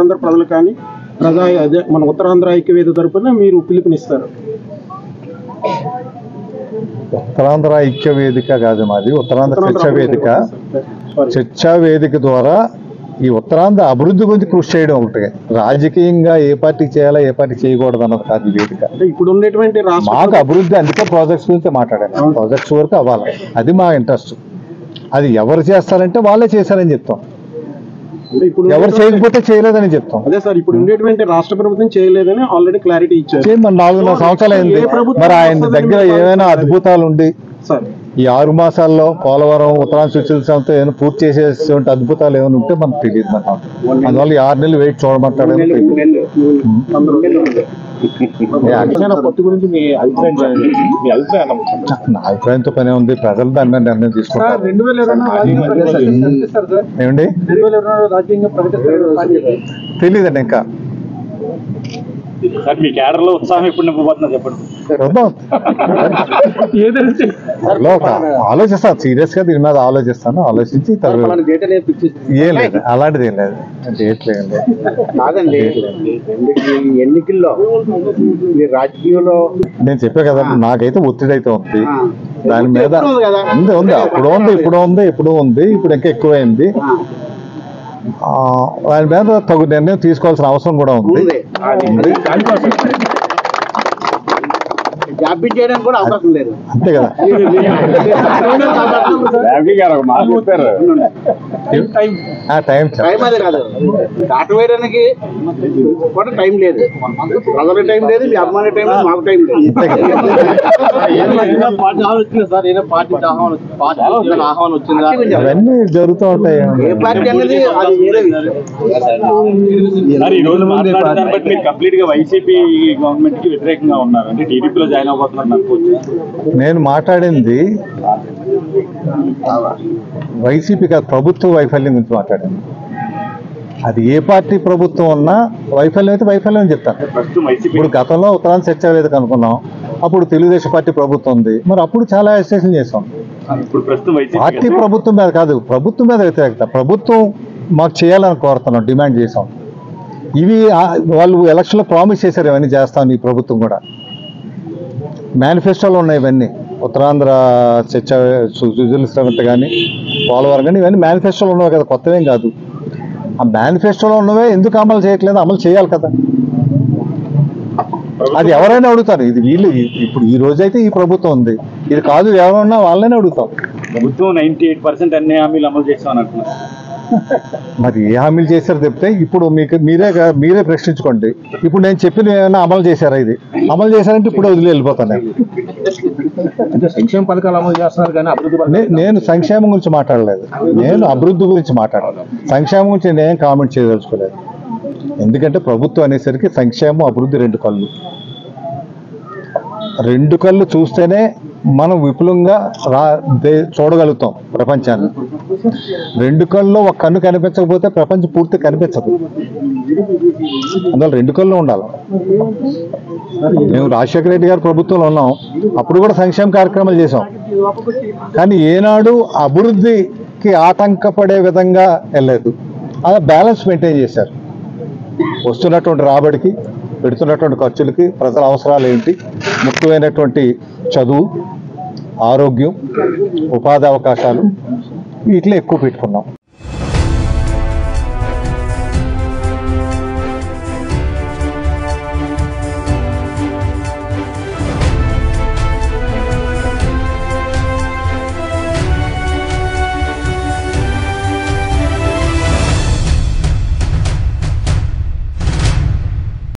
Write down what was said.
ఉత్తరాంధ్ర ప్రజలు కానీ ప్రజా అదే మన ఉత్తరాంధ్ర ఐక్యవేద తరపున మీరు పిలుపునిస్తారు ఉత్తరాంధ్ర ఐక్య వేదిక కాదు మాది ఉత్తరాంధ్ర చర్చా వేదిక Sorry. చర్చా వేదిక ద్వారా ఈ ఉత్తరాంధ్ర అభివృద్ధి గురించి కృషి చేయడం ఒకటి రాజకీయంగా ఏ పార్టీ చేయాలా ఏ పార్టీ చేయకూడదు అన్నది కాదు ఈ వేదిక అంటే ఇప్పుడు ఉండేటువంటి రాష్ట్ర మాకు అభివృద్ధి అందుకే ప్రాజెక్ట్స్ గురించి మాట్లాడాను ప్రాజెక్ట్స్ వరకు అవ్వాలి అది మా ఇంట్రెస్ట్ అది ఎవరు చేస్తారంటే వాళ్ళే చేశారని చెప్తాం అంటే ఇప్పుడు ఎవరు ఉండేటువంటి- చేయకపోతే చేయలేదని చెప్తాం అదే సార్ ఇప్పుడు ఉండేటువంటి రాష్ట్ర ప్రభుత్వం చేయలేదని ఆల్రెడీ క్లారిటీ ఇచ్చారు చేయి మరి నాలుగున్నర సంవత్సరాలు అయింది ఏ ప్రభుత్వం మరి ఆయన వస్తుందని దగ్గర మీరు ఏమైనా భావిస్తున్నారు? అద్భుతాలు ఉండి సార్ ఈ ఆరు మాసాల్లో పోలవరం ఉత్తరాంధ్ర సుచరితంతో ఏమైనా పూర్తి చేసేటువంటి అద్భుతాలు ఏమైనా ఉంటే మనకు తెలియదు మనం అందువల్ల ఈ ఆరు నెలలు వెయిట్ చూడమంటాడు జనసేన పొత్తు గురించి మీ అభిప్రాయం చెప్పండి. మీ అభిప్రాయం నమ్ముతుంది నా అభిప్రాయంతో పని ఉంది ప్రజలు దాని మీద నిర్ణయం తీసుకుంటారు రెండు వేల ఇరవై ఏమండి రెండు వేల ఇరవై రాజ్యాంగం ప్రకటిస్తారు తెలియదండి ఇంకా సార్ మీ క్యాడర్ లో ఉత్సాహం ఎప్పుడు నింపబోతున్నారు చెప్పండి చూద్దాం లో ఒక ఆలోచిస్తాను సీరియస్ గా దీని మీద ఆలోచిస్తాను ఆలోచించి తర్వాత ఏం లేదు అలాంటిది ఏం లేదు డేట్ లేదు కాదండి ఈ ఎన్నికల్లో మీ రాజకీయంలో నేను చెప్పే కదా నాకైతే ఒత్తిడి అయితే ఉంది ఆ, దాని మీద ఎప్పుడు ఉంది కదా? ఉంది ఉంది అప్పుడు ఉంది ఇప్పుడు ఉంది ఇప్పుడు ఉంది ఇప్పుడు ఇంకా ఎక్కువైంది ఆ, ఆ, దాని మీద తగు నిర్ణయం తీసుకోవాల్సిన అవసరం కూడా ఉంది ఉంది ఉంది. జాబితా చేయడానికి కూడా అవకాశం లేదు అంతే కదా గారు ఒక మాట చెప్పారు ఆ టైం చాలు. టైం అది కాదు దాట వేయడానికి కూడా టైం లేదు ప్రజల టైం లేదు మీ అభిమాని టైం లేదు మాకు టైం లేదు అంతే కదా పార్టీ ఆలోచన సార్ ఏదో పార్టీ ఆహ్వానం వచ్చిందా అవన్నీ జరుగుతూ ఉంటాయి ఏ పార్టీ అనేది అది వేరే విషయం. సార్ ఈ రోజు మాట్లాడిన దాన్ని బట్టి మీరు కంప్లీట్ గా వైసీపీ గవర్నమెంట్ కి వ్యతిరేకంగా ఉన్నారు అంటే టీడీపీలో జాయిన్ అవబోతున్నారు అనుకోవచ్చు నేను మాట్లాడింది వైసీపీ కాదు ప్రభుత్వ వైఫల్యం గురించి మాట్లాడాను అది ఏ పార్టీ ప్రభుత్వం ఉన్నా వైఫల్యం అయితే వైఫల్యం అని చెప్తాను ప్రస్తుతం వైసీపీ ఇప్పుడు గతంలో ఉత్తరాంధ్ర చర్చా వేదిక అనుకున్నాం అప్పుడు తెలుగుదేశం పార్టీ ప్రభుత్వం ఉంది మరి అప్పుడు చాలా అసోసియేషన్ చేసాం ఇప్పుడు ప్రస్తుతం పార్టీ వైసీపీ ప్రభుత్వం మీద కాదు ప్రభుత్వం మీద వ్యతిరేకత ప్రభుత్వం మాకు చేయాలని కోరుతున్నాం డిమాండ్ చేసాం ఇవి ఆ- వాళ్ళు ఎలక్షన్లో ప్రామిస్ చేశారు ఇవన్నీ చేస్తాం ఈ ప్రభుత్వం కూడా మేనిఫెస్టోలో ఉన్నాయి ఇవన్నీ ఉత్తరాంధ్ర చర్చ సుజల శ్రవంత కానీ పోలవరం కానీ ఇవన్నీ మేనిఫెస్టోలో ఉన్నవి కదా కొత్తవేం కాదు ఆ మేనిఫెస్టోలో ఉన్నవే ఎందుకు అమలు చేయట్లేదు అమలు చేయాలి కదా అది ఎవరైనా అడుగుతారు ఇది వీళ్ళు ఇప్పుడు ఈ రోజైతే ఈ ప్రభుత్వం ఉంది ఇది కాదు ఎవరన్నా వాళ్ళనే అడుగుతాం ప్రభుత్వం నైన్టీ ఎయిట్ పర్సెంట్ అన్ని హామీలు అమలు చేస్తామని అంటున్నారు మరి ఏ హామీలు చేశారు చెప్తే ఇప్పుడు మీకు మీరే గా- మీరే ప్రశ్నించుకోండి ఇప్పుడు నేను చెప్పిన ఏమైనా అమలు చేశారా ఇది అమలు చేశారంటే ఇప్పుడు వదిలి వెళ్ళిపోతాను నేను అంటే సంక్షేమ పథకాలు అమలు చేస్తున్నారు కానీ అభివృద్ధి నే- నేను సంక్షేమం గురించి మాట్లాడలేదు నేను అభివృద్ధి గురించి మాట్లాడలేదు సంక్షేమం గురించి నేను కామెంట్ చేయదలుచుకోలేదు ఎందుకంటే ప్రభుత్వం అనేసరికి సంక్షేమం అభివృద్ధి రెండు కళ్ళు రెండు కళ్ళు చూస్తేనే మనం విపులంగా రా దే- చూడగలుగుతాం ప్రపంచాన్ని రెండు కళ్ళు ఒక కన్ను కనిపించకపోతే ప్రపంచం పూర్తి కనిపించదు అందువల్ల రెండు కళ్ళు ఉండాలి మేము రాజశేఖర రెడ్డి గారి ప్రభుత్వంలో ఉన్నాం అప్పుడు కూడా సంక్షేమ కార్యక్రమాలు చేసాం కానీ ఏనాడు అభివృద్ధికి ఆటంకపడే విధంగా వెళ్ళలేదు అలా బ్యాలెన్స్ మెయింటైన్ చేశారు వస్తున్నటువంటి రాబడికి పెడుతున్నటువంటి ఖర్చులకి ప్రజల అవసరాలు ఏంటి ముఖ్యమైనటువంటి చదువు ఆరోగ్యం ఉపాధి అవకాశాలు వీటిలో ఎక్కువ పెట్టుకున్నాం